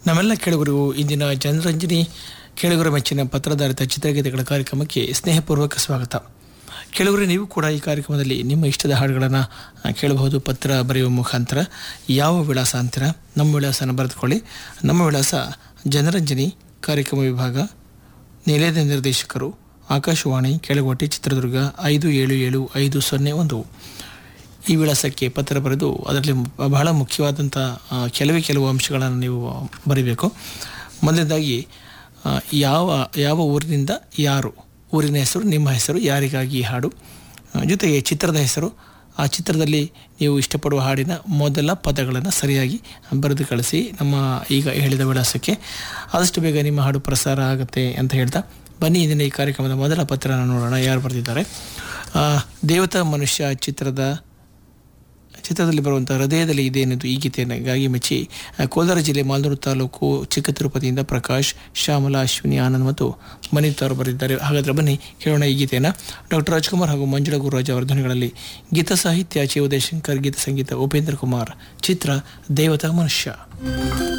ನಮ್ಮೆಲ್ಲ ಕೇಳುಗರಿಗೂ ಇಂದಿನ ಜನರಂಜನಿ ಕೇಳುಗರ ಮೆಚ್ಚಿನ ಪತ್ರಧಾರಿತ ಚಿತ್ರಗೀತೆಗಳ ಕಾರ್ಯಕ್ರಮಕ್ಕೆ ಸ್ನೇಹಪೂರ್ವಕ ಸ್ವಾಗತ ಕೇಳುಗರೆ ನೀವು ಕೂಡ ಈ ಕಾರ್ಯಕ್ರಮದಲ್ಲಿ ನಿಮ್ಮ ಇಷ್ಟದ ಹಾಡುಗಳನ್ನು ಕೇಳಬಹುದು ಪತ್ರ ಬರೆಯುವ ಮುಖಾಂತರ ಯಾವ ವಿಳಾಸ ಅಂತೀರ ನಮ್ಮ ವಿಳಾಸನ ಬರೆದುಕೊಳ್ಳಿ ನಮ್ಮ ವಿಳಾಸ ಜನರಂಜನಿ ಕಾರ್ಯಕ್ರಮ ವಿಭಾಗ ನಿಲಯದ ನಿರ್ದೇಶಕರು ಆಕಾಶವಾಣಿ ಕೆಳಗೋಟೆ ಚಿತ್ರದುರ್ಗ ಐದು ಏಳು ಏಳು ಐದು ಸೊನ್ನೆ ಒಂದು ಈ ವಿಳಾಸಕ್ಕೆ ಪತ್ರ ಬರೆದು ಅದರಲ್ಲಿ ಬಹಳ ಮುಖ್ಯವಾದಂಥ ಆ, ಕೆಲವೇ ಕೆಲವು ಅಂಶಗಳನ್ನು ನೀವು ಬರೀಬೇಕು ಮೊದಲನೇದಾಗಿ ಆ, ಯಾವ ಯಾವ ಊರಿನಿಂದ ಯಾರು ಊರಿನ ಹೆಸರು ನಿಮ್ಮ ಹೆಸರು ಯಾರಿಗಾಗಿ ಈ ಹಾಡು ಆ, ಜೊತೆಗೆ ಚಿತ್ರದ ಹೆಸರು ಆ ಚಿತ್ರದಲ್ಲಿ ನೀವು ಇಷ್ಟಪಡುವ ಹಾಡಿನ ಮೊದಲ ಪದಗಳನ್ನು ಸರಿಯಾಗಿ ಬರೆದು ಕಳಿಸಿ ನಮ್ಮ ಈಗ ಹೇಳಿದ ವಿಳಾಸಕ್ಕೆ ಆದಷ್ಟು ಬೇಗ ನಿಮ್ಮ ಹಾಡು ಪ್ರಸಾರ ಆಗುತ್ತೆ ಅಂತ ಹೇಳ್ತಾ ಬನ್ನಿ ಇಂದಿನ ಈ ಕಾರ್ಯಕ್ರಮದ ಮೊದಲ ಪತ್ರನ ನೋಡೋಣ ಯಾರು ಬರೆದಿದ್ದಾರೆ ಆ, ದೇವತಾ ಮನುಷ್ಯ ಚಿತ್ರದ ಚಿತ್ರದಲ್ಲಿ ಬರುವಂಥ ಹೃದಯದಲ್ಲಿ ಇದೆ ಎನ್ನುವುದು ಈ ಗೀತೆಗಾಗಿ ಮೆಚ್ಚಿ ಆ, ಕೋಲಾರ ಜಿಲ್ಲೆ ಮಾಲ್ನೂರು ತಾಲೂಕು ಚಿಕ್ಕ ತಿರುಪತಿಯಿಂದ ಪ್ರಕಾಶ್ ಶ್ಯಾಮಲಾ ಅಶ್ವಿನಿ ಆನಂದ್ ಮತ್ತು ಮನಿತ್ ಅವರು ಬರೆದಿದ್ದಾರೆ ಹಾಗಾದ್ರೆ ಬನ್ನಿ ಕೇಳೋಣ ಈ ಗೀತೆಯನ್ನು ಡಾಕ್ಟರ್ ರಾಜ್ಕುಮಾರ್ ಹಾಗೂ ಮಂಜುಳಾ ಗುರುರಾಜ್ ಅವರ ಧ್ವನಿಗಳಲ್ಲಿ ಗೀತ ಸಾಹಿತ್ಯ ಚಿ ಉದಯಶಂಕರ್ ಗೀತ ಸಂಗೀತ ಉಪೇಂದ್ರ ಕುಮಾರ್ ಚಿತ್ರ ದೇವತಾ ಮನುಷ್ಯ